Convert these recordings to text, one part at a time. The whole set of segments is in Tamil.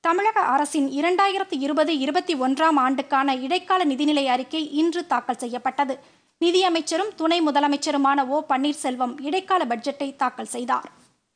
தமிழக அரசின் இரண்டாயிரத்து இருபது இருபத்தி ஒன்றாம் ஆண்டுக்கான இடைக்கால நிதிநிலை அறிக்கை இன்று தாக்கல் செய்யப்பட்டது நிதியமைச்சரும் துணை முதலமைச்சருமான ஓ பன்னீர்செல்வம் இடைக்கால பட்ஜெட்டை தாக்கல் செய்தார்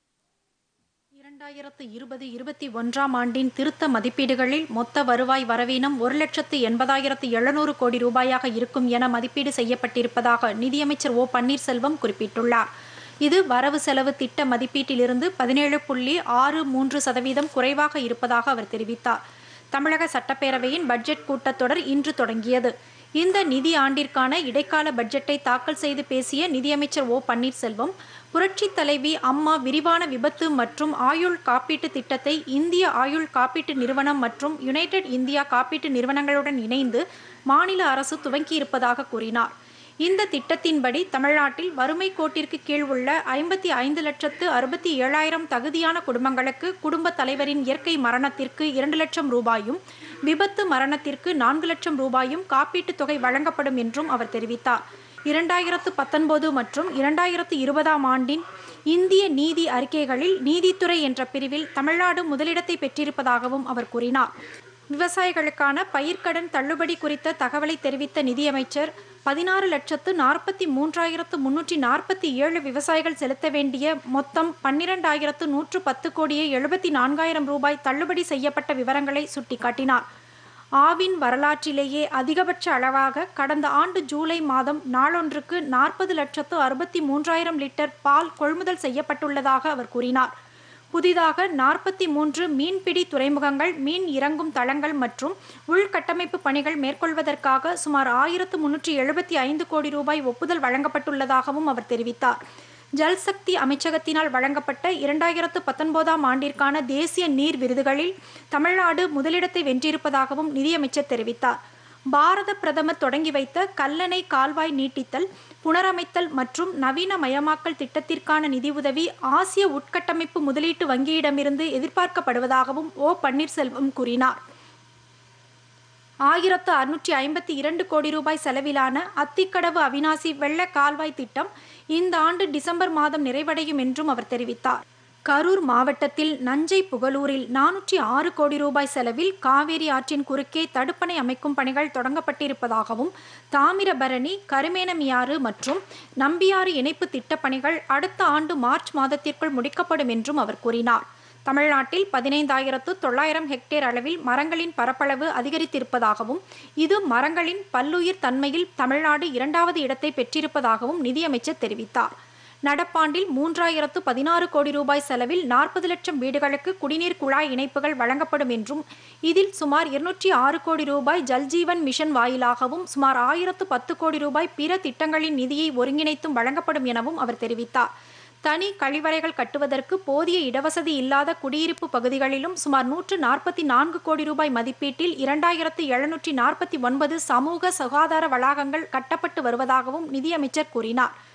இரண்டாயிரத்து இருபது இருபத்தி ஒன்றாம் ஆண்டின் திருத்த மதிப்பீடுகளில் மொத்த வருவாய் வரவீனம் ஒரு லட்சத்து எண்பதாயிரத்து எழுநூறு கோடி ரூபாயாக இருக்கும் என மதிப்பீடு செய்யப்பட்டிருப்பதாக நிதியமைச்சர் ஓ பன்னீர்செல்வம் குறிப்பிட்டுள்ளார் இது வரவு செலவு திட்ட மதிப்பீட்டிலிருந்து பதினேழு புள்ளி ஆறு மூன்று சதவீதம் குறைவாக இருப்பதாக அவர் தெரிவித்தார் தமிழக சட்டப்பேரவையின் பட்ஜெட் கூட்டத்தொடர் இன்று தொடங்கியது இந்த நிதி ஆண்டிற்கான இடைக்கால பட்ஜெட்டை தாக்கல் செய்து பேசிய நிதியமைச்சர் ஓ பன்னீர்செல்வம் புரட்சி தலைவி அம்மா விரிவான விபத்து மற்றும் ஆயுள் காப்பீட்டு திட்டத்தை இந்திய ஆயுள் காப்பீட்டு நிறுவனம் மற்றும் யுனைடெட் இந்தியா காப்பீட்டு நிறுவனங்களுடன் இணைந்து மாநில அரசு துவங்கியிருப்பதாக கூறினார் இந்த திட்டத்தின்படி தமிழ்நாட்டில் வறுமை கோட்டிற்கு கீழ் உள்ள ஐம்பத்தி ஐந்து லட்சத்து அறுபத்தி ஏழாயிரம் தகுதியான குடும்பங்களுக்கு குடும்ப தலைவரின் இயற்கை மரணத்திற்கு இரண்டு லட்சம் ரூபாயும் விபத்து மரணத்திற்கு நான்கு லட்சம் ரூபாயும் காப்பீட்டுத் தொகை வழங்கப்படும் என்றும் அவர் தெரிவித்தார் இரண்டாயிரத்து பத்தொன்பது மற்றும் இரண்டாயிரத்து இருபதாம் ஆண்டின் இந்திய நீதி அறிக்கைகளில் நீதித்துறை என்ற பிரிவில் தமிழ்நாடு முதலிடத்தை பெற்றிருப்பதாகவும் அவர் கூறினார் விவசாயிகளுக்கான பயிர்க்கடன் தள்ளுபடி குறித்த தகவலை தெரிவித்த நிதியமைச்சர் பதினாறு லட்சத்து நாற்பத்தி மூன்றாயிரத்து முன்னூற்றி நாற்பத்தி ஏழு விவசாயிகள் செலுத்த வேண்டிய மொத்தம் பன்னிரெண்டாயிரத்து நூற்று பத்து கோடியே எழுபத்தி நான்காயிரம் ரூபாய் தள்ளுபடி செய்யப்பட்ட விவரங்களை சுட்டிக்காட்டினார் ஆவின் வரலாற்றிலேயே அதிகபட்ச அளவாக கடந்த ஆண்டு ஜூலை மாதம் நாளொன்றுக்கு நாற்பது லட்சத்து அறுபத்தி மூன்றாயிரம் லிட்டர் பால் கொள்முதல் செய்யப்பட்டுள்ளதாக அவர் கூறினார் புதிதாக நாற்பத்தி மூன்று மீன்பிடி துறைமுகங்கள் மீன் இறங்கும் தளங்கள் மற்றும் உள்கட்டமைப்பு பணிகள் மேற்கொள்வதற்காக சுமார் ஆயிரத்து முன்னூற்றி எழுபத்தி ஐந்து கோடி ரூபாய் ஒப்புதல் வழங்கப்பட்டுள்ளதாகவும் அவர் தெரிவித்தார் ஜல்சக்தி அமைச்சகத்தினால் வழங்கப்பட்ட இரண்டாயிரத்து பத்தொன்பதாம் ஆண்டிற்கான தேசிய நீர் விருதுகளில் தமிழ்நாடு முதலிடத்தை வென்றிருப்பதாகவும் நிதியமைச்சர் தெரிவித்தார் பாரத பிரதமர் தொடங்கி வைத்த கல்லணை கால்வாய் நீட்டித்தல் புனரமைத்தல் மற்றும் நவீனமயமாக்கல் திட்டத்திற்கான நிதியுதவி ஆசிய உட்கட்டமைப்பு முதலீட்டு வங்கியிடமிருந்து எதிர்பார்க்கப்படுவதாகவும் ஓ பன்னீர்செல்வம் கூறினார் ஆயிரத்து அறுநூற்றி ஐம்பத்தி இரண்டு கோடி ரூபாய் செலவிலான அத்திக்கடவு அவினாசி வெள்ள கால்வாய் திட்டம் இந்த ஆண்டு டிசம்பர் மாதம் நிறைவடையும் என்றும் அவர் தெரிவித்தார் கரூர் மாவட்டத்தில் நஞ்சை புகலூரில் நானூற்றி ஆறு கோடி ரூபாய் செலவில் காவேரி ஆற்றின் குறுக்கே தடுப்பணை அமைக்கும் பணிகள் தொடங்கப்பட்டிருப்பதாகவும் தாமிரபரணி கருமேனமியாறு மற்றும் நம்பியாறு இணைப்பு திட்டப் பணிகள் அடுத்த ஆண்டு மார்ச் மாதத்திற்குள் முடிக்கப்படும் என்றும் அவர் கூறினார் தமிழ்நாட்டில் பதினைந்தாயிரத்து தொள்ளாயிரம் ஹெக்டேர் அளவில் மரங்களின் பரப்பளவு அதிகரித்திருப்பதாகவும் இது மரங்களின் பல்லுயிர் தன்மையில் தமிழ்நாடு இரண்டாவது இடத்தை பெற்றிருப்பதாகவும் நிதியமைச்சர் தெரிவித்தார் நடப்பாண்டில் மூன்றாயிரத்து பதினாறு கோடி ரூபாய் செலவில் நாற்பது லட்சம் வீடுகளுக்கு குடிநீர் குழாய் இணைப்புகள் வழங்கப்படும் என்றும் இதில் சுமார் இருநூற்றி ஆறு கோடி ரூபாய் ஜல்ஜீவன் மிஷன் வாயிலாகவும் சுமார் ஆயிரத்து பத்து கோடி ரூபாய் பிற திட்டங்களின் நிதியை ஒருங்கிணைத்தும் வழங்கப்படும் எனவும் அவர் தெரிவித்தார் தனி கழிவறைகள் கட்டுவதற்கு போதிய இடவசதி இல்லாத குடியிருப்பு பகுதிகளிலும் சுமார் நூற்று நாற்பத்தி நான்கு கோடி ரூபாய் மதிப்பீட்டில் இரண்டாயிரத்து எழுநூற்றி நாற்பத்தி ஒன்பது சமூக சுகாதார வளாகங்கள் கட்டப்பட்டு வருவதாகவும் நிதியமைச்சர் கூறினார்